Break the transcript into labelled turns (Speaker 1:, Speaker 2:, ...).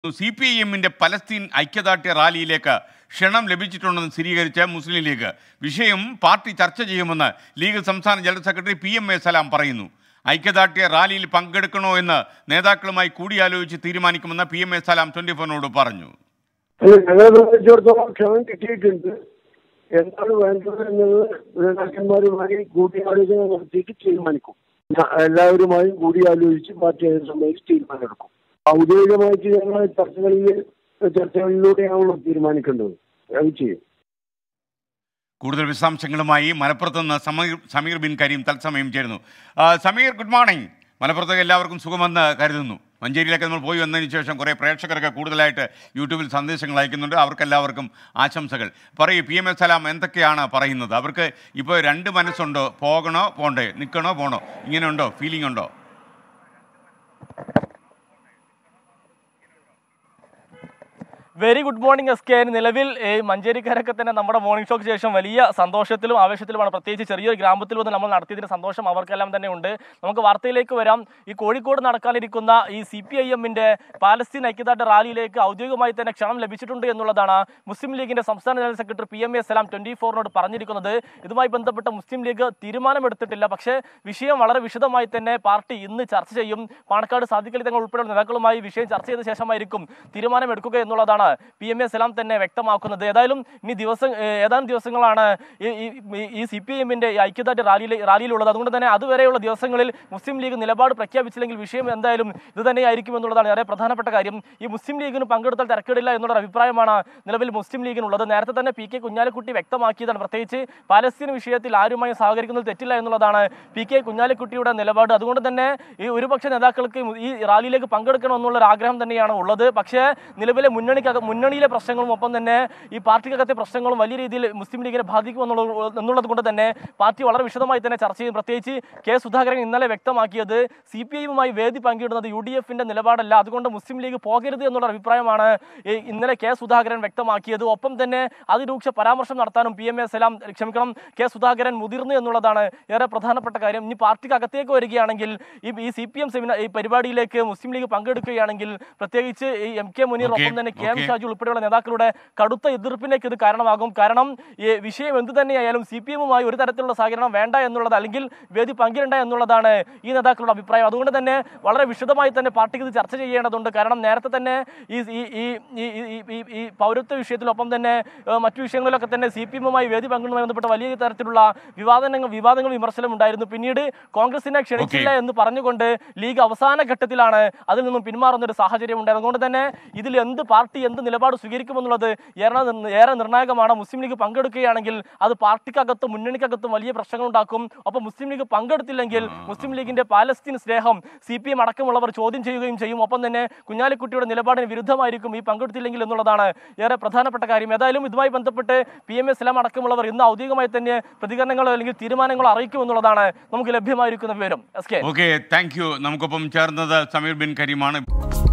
Speaker 1: C P I എമ്മിന്റെ Palestine ഐക്യദാർഢ്യ റാലിയിലേക്ക് ക്ഷണം ലഭിച്ചിട്ടുണ്ടെന്ന് സ്ഥിരീകരിച്ച മുസ്ലിം ലീഗ് വിഷയം പാർട്ടി ചർച്ച ചെയ്യുമെന്ന് ലീഗ് സംസ്ഥാന general secretary P M A Salam പറയുന്നു ഐക്യദാർഢ്യ റാലിയിൽ പങ്കെടുക്കണോ എന്ന് നേതാക്കളുമായി കൂടിയാലോചിച്ച് തീരുമാനിക്കുമെന്ന് P M A Salam twenty ഫോറിനോട് പറഞ്ഞു
Speaker 2: അല്ല ഞങ്ങളെ സംബന്ധിച്ചിടത്തോളം ക്ഷണം കിട്ടിയിട്ടുണ്ട് എന്താണ് വേണ്ടത് എന്നത് നേതാക്കന്മാരുമായി കൂടിയാലോചന നടത്തിയിട്ട് തീരുമാനിക്കും ഞ- എല്ലാവരുമായും കൂടിയാലോചിച്ച് പാർട്ടി അതിനെ സംബന്ധിച്ച് തീരുമാനമെടുക്കും ഔദ്യോഗികമായിട്ട് ഞങ്ങൾ ചർച്ചകളിൽ ചർച്ചകളിലൂടെയാണല്ലോ തീരുമാനിക്കേണ്ടത് അത് ചെയ്യും
Speaker 1: കൂടുതൽ വിശദാംശങ്ങളുമായി മലപ്പുറത്ത് നിന്ന് സമീർ സമീർ ബിൻ കരീം തത്സമയം ചേരുന്നു ആ, സമീർ ഗുഡ് മോർണിംഗ് മലപ്പുറത്തേക്ക് എല്ലാവർക്കും സുഖമെന്ന് കരുതുന്നു മഞ്ചേരിയിലേക്ക് നമ്മൾ പോയി വന്നതിന് ശേഷം കുറേ പ്രേക്ഷകരൊക്കെ കൂടുതലായിട്ട് യൂട്യൂബിൽ സന്ദേശങ്ങൾ അയക്കുന്നുണ്ട് അവർക്കെല്ലാവർക്കും ആശംസകൾ പറയൂ പി എം എസ് സലാം എന്തൊക്കെയാണ് പറയുന്നത് അവർക്ക് ഇപ്പോൾ രണ്ട് മനസ്സുണ്ടോ പോകണോ പോണ്ടേ നിൽക്കണോ പോണോ ഇങ്ങനെ ഉണ്ടോ ഫീലിംഗ് ഉണ്ടോ
Speaker 3: very good morning S K നിലവിൽ ഈ മഞ്ചേരിക്കാരൊക്കെ തന്നെ നമ്മുടെ മോർണിംഗ് ഷോക്ക് ശേഷം വലിയ സന്തോഷത്തിലും ആവേശത്തിലുമാണ് പ്രത്യേകിച്ച് ചെറിയൊരു ഗ്രാമത്തിൽ വന്ന് നമ്മൾ നടത്തിയതിന്റെ സന്തോഷം അവർക്കെല്ലാം തന്നെ ഉണ്ട് നമുക്ക് വാർത്തയിലേക്ക് വരാം ഈ കോഴിക്കോട് നടക്കാനിരിക്കുന്ന ഈ സി പി ഐ എമ്മിന്റെ പാലസ്തീൻ ഐക്യദാർഢ്യ റാലിയിലേക്ക് ഔദ്യോഗികമായി തന്നെ ക്ഷണം ലഭിച്ചിട്ടുണ്ട് എന്നുള്ളതാണ് മുസ്ലിം ലീഗിന്റെ സംസ്ഥാന general secretary P M A Salam twenty ഫോറിനോട് പറഞ്ഞിരിക്കുന്നത് ഇതുമായി ബന്ധപ്പെട്ട മുസ്ലിം ലീഗ് തീരുമാനമെടുത്തിട്ടില്ല പക്ഷേ വിഷയം വളരെ വിശദമായി തന്നെ പാർട്ടി ഇന്ന് ചർച്ച ചെയ്യും പാണക്കാട് സാദിഖലി തങ്ങൾ ഉൾപ്പെടെയുള്ള നേതാക്കളുമായി വിഷയം ചർച്ച ചെയ്ത ശേഷമായിരിക്കും തീരുമാനമെടുക്കുക എന്നുള്ളതാണ് പി എം എ സലാം തന്നെ വ്യക്തമാക്കുന്നത് ഏതായാലും ഇനി ദിവസം ഏഹ് ഏതാനും ദിവസങ്ങളാണ് ഈ- ഈ- ഈ- ഈ സി പി എമ്മിന്റെ ഐക്യദാർഢ്യ റാലിയിൽ റാലിയിലുള്ളത് അതുകൊണ്ട് തന്നെ അതുവരെയുള്ള ദിവസങ്ങളിൽ മുസ്ലിം ലീഗ് നിലപാട് പ്രഖ്യാപിച്ചില്ലെങ്കിൽ വിഷയം എന്തായാലും ഇത് തന്നെയായിരിക്കും എന്നുള്ളതാണ് ഏറെ പ്രധാനപ്പെട്ട കാര്യം ഈ മുസ്ലിം ലീഗിന് പങ്കെടുത്താൽ തിരക്കേടില്ല എന്നുള്ള അഭിപ്രായമാണ് നിലവിൽ മുസ്ലിം ലീഗിനുള്ളത് നേരത്തെ തന്നെ പി കെ കുഞ്ഞാലിക്കുട്ടി വ്യക്തമാക്കിയതാണ് പ്രത്യേകിച്ച് പാലസ്തീൻ വിഷയത്തിൽ ആരുമായും സഹകരിക്കുന്നത് തെറ്റില്ല എന്നുള്ളതാണ് പി കെ കുഞ്ഞാലിക്കുട്ടിയുടെ നിലപാട് അതുകൊണ്ട് തന്നെ ഈ ഒരുപക്ഷെ നേതാക്കൾക്ക് ഈ റാലിയിലേക്ക് പങ്കെടുക്കണമെന്നുള്ള ഒരു ആഗ്രഹം തന്നെയാണ് ഉള്ളത് പക്ഷേ നിലവിലെ മുന്നണിക്കക മുന്നണിയിലെ പ്രശ്നങ്ങളും ഒപ്പം തന്നെ ഈ പാർട്ടിക്കകത്തെ പ്രശ്നങ്ങളും വലിയ രീതിയിൽ മുസ്ലിം ലീഗിനെ ബാധിക്കും എന്നുള്ളത് എന്നുള്ളത് കൊണ്ട് തന്നെ പാർട്ടി വളരെ വിശദമായി തന്നെ ചർച്ച ചെയ്യും പ്രത്യേകിച്ച് കെ സുധാകരൻ ഇന്നലെ വ്യക്തമാക്കിയത് സി പി ഐയുമായി വേദി പങ്കിടുന്നത് യു ഡി എഫിന്റെ നിലപാടല്ല അതുകൊണ്ട് മുസ്ലിം ലീഗ് പോകരുത് എന്നുള്ള അഭിപ്രായമാണ് ഈ ഇന്നലെ കെ സുധാകരൻ വ്യക്തമാക്കിയത് ഒപ്പം തന്നെ അതിരൂക്ഷ പരാമർശം നടത്താനും പി എം എ സലാം ക്ഷമിക്കണം കെ സുധാകരൻ മുതിർന്നു എന്നുള്ളതാണ് ഏറെ പ്രധാനപ്പെട്ട കാര്യം ഇനി പാർട്ടിക്ക് അകത്തേക്ക് വരികയാണെങ്കിൽ ഈ ഈ സി പി എം സെമിനാർ ഈ പരിപാടിയിലേക്ക് മുസ്ലിം ലീഗ് പങ്കെടുക്കുകയാണെങ്കിൽ പ്രത്യേകിച്ച് ഈ എം കെ മുനീർ
Speaker 1: Okay,
Speaker 3: ഒപ്പം തന്നെ കെ എം
Speaker 1: okay.
Speaker 3: ഷാജു ഉൾപ്പെടെയുള്ള നേതാക്കളുടെ കടുത്ത എതിർപ്പിലേക്ക് ഇത് കാരണമാകും കാരണം ഈ വിഷയം എന്ത് തന്നെയായാലും സി പി എമ്മുമായി ഒരു തരത്തിലുള്ള സഹകരണം വേണ്ട എന്നുള്ളത് അല്ലെങ്കിൽ വേദി പങ്കിടേണ്ട എന്നുള്ളതാണ് ഈ നേതാക്കളുടെ അഭിപ്രായം അതുകൊണ്ട് തന്നെ വളരെ വിശദമായി തന്നെ പാർട്ടിക്ക് ഇത് ചർച്ച ചെയ്യേണ്ടതുണ്ട് കാരണം നേരത്തെ തന്നെ ഈ ഈ ഈ ഈ- ഈ- ഈ- ഈ പൗരത്വ വിഷയത്തിലൊപ്പം തന്നെ ഏഹ്, മറ്റു വിഷയങ്ങളിലൊക്കെ തന്നെ സി പി എമ്മുമായി വേദി പങ്കിടുന്നതുമായി ബന്ധപ്പെട്ട വലിയ തരത്തിലുള്ള വിവാദങ്ങൾ വിവാദങ്ങൾ വിമർശനം ഉണ്ടായിരുന്നു പിന്നീട് കോൺഗ്രസിനെ ക്ഷണിച്ചില്ല എന്ന് പറഞ്ഞുകൊണ്ട് ലീഗ് അവസാന ഘട്ടത്തിലാണ് അതിൽ നിന്നും പിന്മാറുന്ന ഒരു സാഹചര്യം ഉണ്ടായത് അതുകൊണ്ട് തന്നെ ഇതിൽ എന്ത് പാർട്ടി എന്ത് നിലപാട് സ്വീകരിക്കുമെന്നുള്ളത് ഏറെ നിർ- ഏറെ നിർണായകമാണ് മുസ്ലിം ലീഗ് പങ്കെടുക്കുകയാണെങ്കിൽ അത് പാർട്ടിക്കകത്തും മുന്നണിക്കകത്തും വലിയ പ്രശ്നങ്ങൾ ഉണ്ടാക്കും ഒപ്പം മുസ്ലിം ലീഗ് പങ്കെടുത്തില്ലെങ്കിൽ മുസ്ലിം ലീഗിന്റെ പാലസ്തീൻ സ്നേഹം സി പി എം അടക്കമുള്ളവർ ചോദ്യം ചെയ്യുകയും ചെയ്യും ഒപ്പം തന്നെ കുഞ്ഞാലിക്കുട്ടിയുടെ നിലപാടിന് വിരുദ്ധമായിരിക്കും ഈ പങ്കെടുത്തില്ലെങ്കിൽ എന്നുള്ളതാണ് ഏറെ പ്രധാനപ്പെട്ട കാര്യം ഏതായാലും ഇതുമായി ബന്ധപ്പെട്ട് പി എം എസ് എല്ലാം അടക്കമുള്ളവർ ഇന്ന് ഔദ്യോഗികമായി തന്നെ പ്രതികരണങ്ങളോ അല്ലെങ്കിൽ തീരുമാനങ്ങളോ അറിയിക്കും എന്നുള്ളതാണ് നമുക്ക് ലഭ്യമായിരിക്കുന്ന വിവരം S K
Speaker 1: okay thank you നമുക്കൊപ്പം ചേർന്നത് സമീർ ബിൻ കരീമാണ്